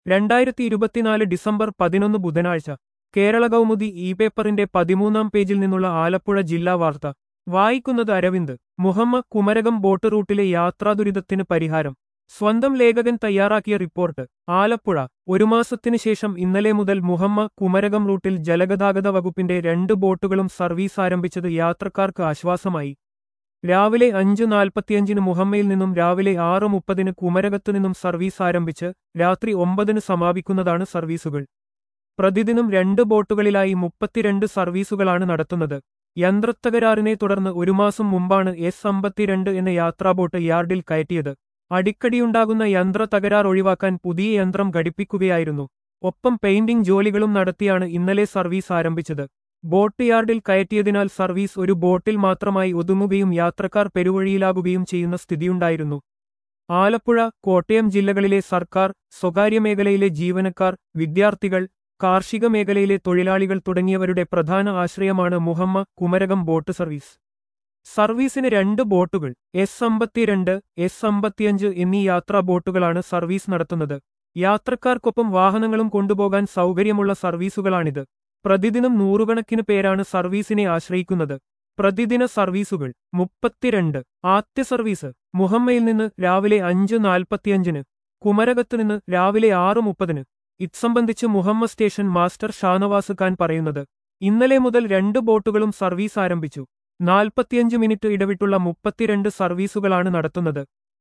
രണ്ടായിരത്തി ഇരുപത്തിനാല് ഡിസംബർ പതിനൊന്ന് ബുധനാഴ്ച കേരള കൗമുദി ഇ പേപ്പറിന്റെ പതിമൂന്നാം പേജിൽ നിന്നുള്ള ആലപ്പുഴ ജില്ലാ വാർത്ത വായിക്കുന്നത് അരവിന്ദ് മുഹമ്മ കുമരകം ബോട്ട് റൂട്ടിലെ യാത്രാദുരിതത്തിന് പരിഹാരം സ്വന്തം ലേഖകൻ തയ്യാറാക്കിയ റിപ്പോർട്ട് ആലപ്പുഴ ഒരു മാസത്തിനു ശേഷം ഇന്നലെ മുതൽ മുഹമ്മ കുമരകം റൂട്ടിൽ ജലഗതാഗത വകുപ്പിന്റെ രണ്ട് ബോട്ടുകളും സർവീസ് ആരംഭിച്ചത് യാത്രക്കാർക്ക് ആശ്വാസമായി രാവിലെ അഞ്ച് നാൽപ്പത്തിയഞ്ചിന് മുഹമ്മയിൽ നിന്നും രാവിലെ ആറ് മുപ്പതിന് കുമരകത്തു നിന്നും സർവീസ് ആരംഭിച്ച് രാത്രി ഒമ്പതിന് സമാപിക്കുന്നതാണ് സർവീസുകൾ പ്രതിദിനം രണ്ട് ബോട്ടുകളിലായി മുപ്പത്തിരണ്ട് സർവീസുകളാണ് നടത്തുന്നത് യന്ത്രത്തകരാറിനെ തുടർന്ന് ഒരു മാസം മുമ്പാണ് എസ് അമ്പത്തിരണ്ട് എന്ന യാത്രാബോട്ട് യാർഡിൽ കയറ്റിയത് അടിക്കടിയുണ്ടാകുന്ന യന്ത്ര തകരാർ ഒഴിവാക്കാൻ പുതിയ യന്ത്രം ഘടിപ്പിക്കുകയായിരുന്നു ഒപ്പം പെയിന്റിംഗ് ജോലികളും നടത്തിയാണ് ഇന്നലെ സർവീസ് ആരംഭിച്ചത് ബോട്ട് യാർഡിൽ കയറ്റിയതിനാൽ സർവീസ് ഒരു ബോട്ടിൽ മാത്രമായി ഒതുങ്ങുകയും യാത്രക്കാർ പെരുവഴിയിലാകുകയും ചെയ്യുന്ന സ്ഥിതിയുണ്ടായിരുന്നു ആലപ്പുഴ കോട്ടയം ജില്ലകളിലെ സർക്കാർ സ്വകാര്യ മേഖലയിലെ ജീവനക്കാർ വിദ്യാർത്ഥികൾ കാർഷിക മേഖലയിലെ തൊഴിലാളികൾ തുടങ്ങിയവരുടെ പ്രധാന ആശ്രയമാണ് മുഹമ്മ കുമരകം ബോട്ട് സർവീസ് സർവീസിന് രണ്ട് ബോട്ടുകൾ എസ് അമ്പത്തിരണ്ട് എസ് അമ്പത്തിയഞ്ച് എന്നീ യാത്രാ ബോട്ടുകളാണ് സർവീസ് നടത്തുന്നത് യാത്രക്കാർക്കൊപ്പം വാഹനങ്ങളും കൊണ്ടുപോകാൻ സൗകര്യമുള്ള സർവീസുകളാണിത് പ്രതിദിനം നൂറുകണക്കിന് പേരാണ് സർവീസിനെ ആശ്രയിക്കുന്നത് പ്രതിദിന സർവീസുകൾ മുപ്പത്തിരണ്ട് ആദ്യ സർവീസ് മുഹമ്മയിൽ നിന്ന് രാവിലെ അഞ്ച് നാൽപ്പത്തിയഞ്ചിന് കുമരകത്ത് നിന്ന് രാവിലെ ആറ് മുപ്പതിന് ഇത്സംബന്ധിച്ച് മുഹമ്മ സ്റ്റേഷൻ മാസ്റ്റർ ഷാനവാസ് ഖാൻ പറയുന്നത് ഇന്നലെ മുതൽ രണ്ട് ബോട്ടുകളും സർവീസ് ആരംഭിച്ചു നാൽപ്പത്തിയഞ്ച് മിനിറ്റ് ഇടവിട്ടുള്ള മുപ്പത്തിരണ്ട് സർവീസുകളാണ് നടത്തുന്നത്